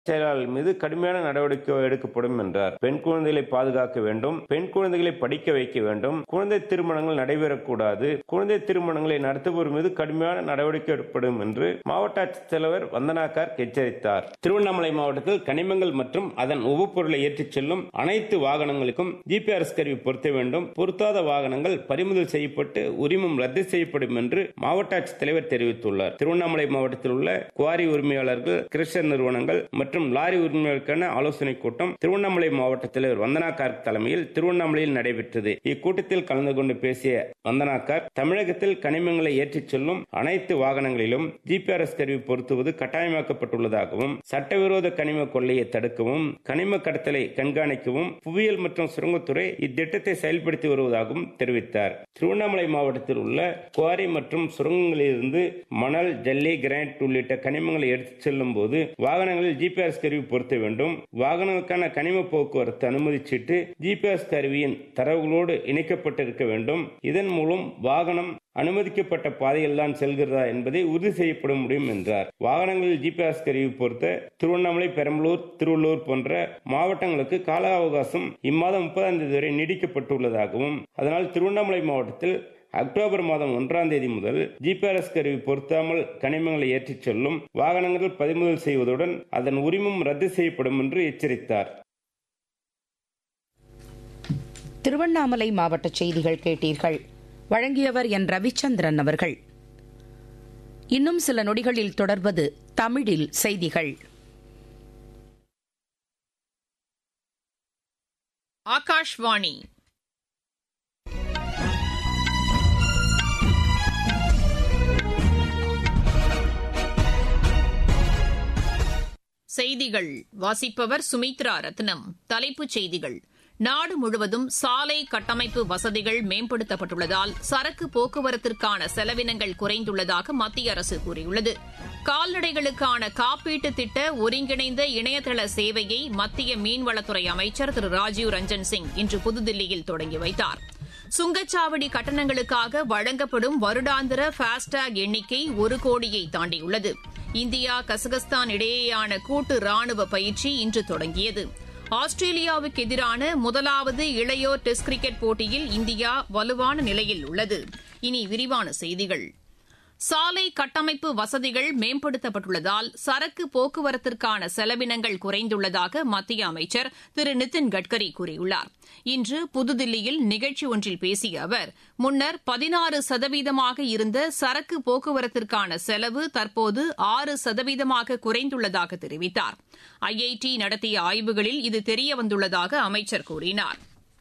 செயலாளர் மீது கடுமையான நடவடிக்கை எடுக்கப்படும் என்றார் பெண் குழந்தைகளை பாதுகாக்க வேண்டும் பெண் குழந்தைகளை படிக்க வைக்க வேண்டும் குழந்தை திருமணங்கள் நடைபெறக்கூடாது குழந்தை திருமணங்களை நடத்துவோர் மீது கடுமையான நடவடிக்கை எடுக்கப்படும் என்று மாவட்ட ஆட்சித்தலைவர் வந்தனாக்கார் எச்சரித்தார் திருவண்ணாமலை மாவட்டத்தில் கனிமங்கள் மற்றும் அதன் உபப்பொருளை ஏற்றிச் செல்லும் அனைத்து வாகனங்களுக்கும் ஜிபிஆர்எஸ் கருவி பொருத்த வேண்டும் பொருத்தாத வாகனங்கள் பறிமுதல் செய்யப்பட்டு உரிமம் ரத்து செய்யப்படும் என்று மாவட்ட ஆட்சித்தலைவர் தெரிவித்துள்ளார் திருவண்ணாமலை மாவட்டத்தில் உள்ள குவாரி உரிமையாளர்கள் கிருஷ்ண நிறுவனங்கள் மற்றும் லாரி உரிமையாளருக்கான ஆலோசனை கூட்டம் திருவண்ணாமலை மாவட்ட தலைவர் வந்தனா கார்க் தலைமையில் திருவண்ணாமலையில் நடைபெற்றது இக்கூட்டத்தில் கலந்து கொண்டு பேசிய வந்தனா கார்க் தமிழகத்தில் கனிமங்களை ஏற்றிச் செல்லும் அனைத்து வாகனங்களிலும் ஜிபிஆர்எஸ் கருவி பொருத்துவது கட்டாயமாக்கப்பட்டுள்ளதாகவும் சட்டவிரோத கனிம கொள்ளையை தடுக்கவும் கனிம கடத்தலை கண்காணிக்கவும் புவியியல் மற்றும் சுரங்கத்துறை இத்திட்டத்தை செயல்படுத்தி வருவதாகவும் தெரிவித்தார் திருவண்ணாமலை மாவட்டத்தில் உள்ள குவாரி மற்றும் சுரங்கங்களிலிருந்து மணல் ஜல்லி கிரானைட் உள்ளிட்ட கனிமங்களை எடுத்துச் செல்லும் போது வாகனங்களில் ஜிபிஆர்எஸ் கருவி பொருத்த வேண்டும் வாகனங்களுக்கான கனிம போக்குவரத்து அனுமதி சீட்டு ஜிபிஎஸ் கருவியின் தரவுகளோடு இணைக்கப்பட்டிருக்க வேண்டும் இதன் மூலம் வாகனம் அனுமதிக்கப்பட்ட பாதையில் தான் செல்கிறதா என்பதை உறுதி செய்யப்பட முடியும் என்றார் வாகனங்களில் ஜிபிஎஸ் கருவி பொறுத்த திருவண்ணாமலை பெரம்பலூர் திருவள்ளூர் போன்ற மாவட்டங்களுக்கு கால அவகாசம் இம்மாதம் முப்பதாம் தேதி வரை நீடிக்கப்பட்டுள்ளதாகவும் அதனால் திருவண்ணாமலை மாவட்டத்தில் அக்டோபர் மாதம் ஒன்றாம் தேதி முதல் ஜிபிஆர்எஸ் கருவி பொருத்தாமல் கனிமங்களை ஏற்றிச் செல்லும் வாகனங்கள் பறிமுதல் செய்வதுடன் அதன் உரிமம் ரத்து செய்யப்படும் என்று எச்சரித்தார் திருவண்ணாமலை மாவட்ட செய்திகள் கேட்டீர்கள் வழங்கியவர் என் ரவிச்சந்திரன் அவர்கள் இன்னும் சில நொடிகளில் தொடர்வது தமிழில் செய்திகள் ஆகாஷ்வாணி செய்திகள் வாசிப்பவர் சுமித்ரா ரத்னம் தலைப்புச் செய்திகள் நாடு முழுவதும் சாலை கட்டமைப்பு வசதிகள் மேம்படுத்தப்பட்டுள்ளதால் சரக்கு போக்குவரத்திற்கான செலவினங்கள் குறைந்துள்ளதாக மத்திய அரசு கூறியுள்ளது கால்நடைகளுக்கான காப்பீட்டு திட்ட ஒருங்கிணைந்த இணையதள சேவையை மத்திய மீன்வளத்துறை அமைச்சர் திரு ராஜீவ் ரஞ்சன் சிங் இன்று புதுதில்லியில் தொடங்கி வைத்தார் சுங்கச்சாவடி கட்டணங்களுக்காக வழங்கப்படும் வருடாந்திர ஃபாஸ்டேக் எண்ணிக்கை ஒரு கோடியை தாண்டியுள்ளது இந்தியா கசகஸ்தான் இடையேயான கூட்டு ராணுவ பயிற்சி இன்று தொடங்கியது ஆஸ்திரேலியாவுக்கு எதிரான முதலாவது இளையோர் டெஸ்ட் கிரிக்கெட் போட்டியில் இந்தியா வலுவான நிலையில் உள்ளது இனி விரிவான செய்திகள் சாலை கட்டமைப்பு வசதிகள் மேம்படுத்தப்பட்டுள்ளதால் சரக்கு போக்குவரத்திற்கான செலவினங்கள் குறைந்துள்ளதாக மத்திய அமைச்சர் திரு நிதின் கட்கரி கூறியுள்ளார் இன்று புதுதில்லியில் நிகழ்ச்சி ஒன்றில் பேசிய அவர் முன்னர் பதினாறு சதவீதமாக இருந்த சரக்கு போக்குவரத்திற்கான செலவு தற்போது ஆறு சதவீதமாக குறைந்துள்ளதாக தெரிவித்தார் ஐஐடி நடத்திய ஆய்வுகளில் இது தெரியவந்துள்ளதாக அமைச்சர் கூறினார்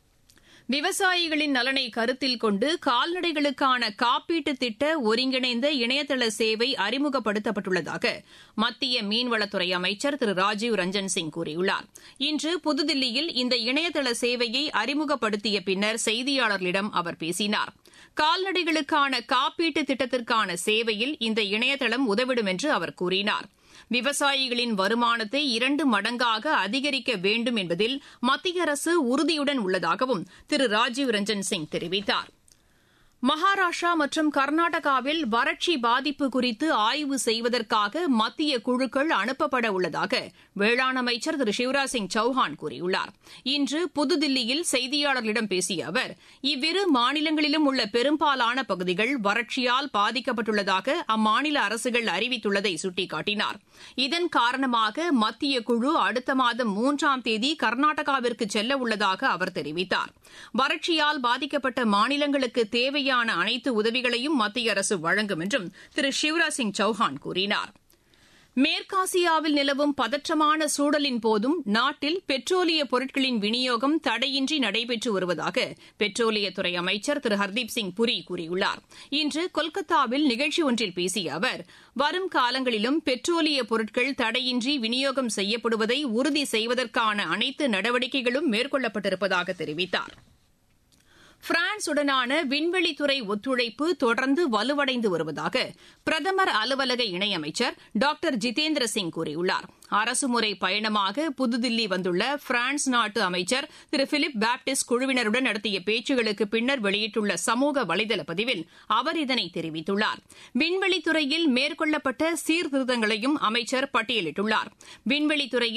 விவசாயிகளின் நலனை கருத்தில் கொண்டு கால்நடைகளுக்கான காப்பீட்டு திட்ட ஒருங்கிணைந்த இணையதள சேவை அறிமுகப்படுத்தப்பட்டுள்ளதாக மத்திய மீன்வளத்துறை அமைச்சர் திரு ராஜீவ் ரஞ்சன் சிங் கூறியுள்ளார் இன்று புதுதில்லியில் இந்த இணையதள சேவையை அறிமுகப்படுத்திய பின்னர் செய்தியாளர்களிடம் அவர் பேசினார் கால்நடைகளுக்கான காப்பீட்டு திட்டத்திற்கான சேவையில் இந்த இணையதளம் உதவிடும் என்று அவர் கூறினார் விவசாயிகளின் வருமானத்தை இரண்டு மடங்காக அதிகரிக்க வேண்டும் என்பதில் மத்திய அரசு உறுதியுடன் உள்ளதாகவும் திரு ராஜீவ் ரஞ்சன் சிங் தெரிவித்தார் மகாராஷ்டிரா மற்றும் கர்நாடகாவில் வறட்சி பாதிப்பு குறித்து ஆய்வு செய்வதற்காக மத்திய குழுக்கள் அனுப்பப்பட உள்ளதாக வேளாண் அமைச்சர் திரு சிவராஜ் சிங் சௌஹான் கூறியுள்ளார் இன்று புதுதில்லியில் செய்தியாளர்களிடம் பேசிய அவர் இவ்விரு மாநிலங்களிலும் உள்ள பெரும்பாலான பகுதிகள் வறட்சியால் பாதிக்கப்பட்டுள்ளதாக அம்மாநில அரசுகள் அறிவித்துள்ளதை சுட்டிக்காட்டினார் இதன் காரணமாக மத்திய குழு அடுத்த மாதம் மூன்றாம் தேதி கர்நாடகாவிற்கு செல்ல உள்ளதாக அவர் தெரிவித்தார் வறட்சியால் பாதிக்கப்பட்ட மாநிலங்களுக்கு தேவையான அனைத்து உதவிகளையும் மத்திய அரசு வழங்கும் என்றும் திரு சிவராஜ் சிங் சௌஹான் கூறினார் மேற்காசியாவில் நிலவும் பதற்றமான சூழலின் போதும் நாட்டில் பெட்ரோலிய பொருட்களின் விநியோகம் தடையின்றி நடைபெற்று வருவதாக பெட்ரோலியத்துறை அமைச்சர் திரு ஹர்தீப் சிங் புரி கூறியுள்ளார் இன்று கொல்கத்தாவில் நிகழ்ச்சி ஒன்றில் பேசிய அவர் வரும் காலங்களிலும் பெட்ரோலிய பொருட்கள் தடையின்றி விநியோகம் செய்யப்படுவதை உறுதி செய்வதற்கான அனைத்து நடவடிக்கைகளும் மேற்கொள்ளப்பட்டிருப்பதாக தெரிவித்தாா் பிரான்சுடனான விண்வெளித்துறை ஒத்துழைப்பு தொடர்ந்து வலுவடைந்து வருவதாக பிரதமர் அலுவலக இணையமைச்சர் டாக்டர் ஜிதேந்திர சிங் கூறியுள்ளார் அரசுமுறை பயணமாக புதுதில்லி வந்துள்ள பிரான்ஸ் நாட்டு அமைச்சர் திரு பிலிப் பாப்டிஸ்ட் குழுவினருடன் நடத்திய பேச்சுகளுக்கு பின்னர் வெளியிட்டுள்ள சமூக வலைதள பதிவில் அவர் இதனை தெரிவித்துள்ளார் விண்வெளித்துறையில் மேற்கொள்ளப்பட்ட சீர்திருத்தங்களையும் அமைச்சர் பட்டியலிட்டுள்ளார் விண்வெளித்துறையில்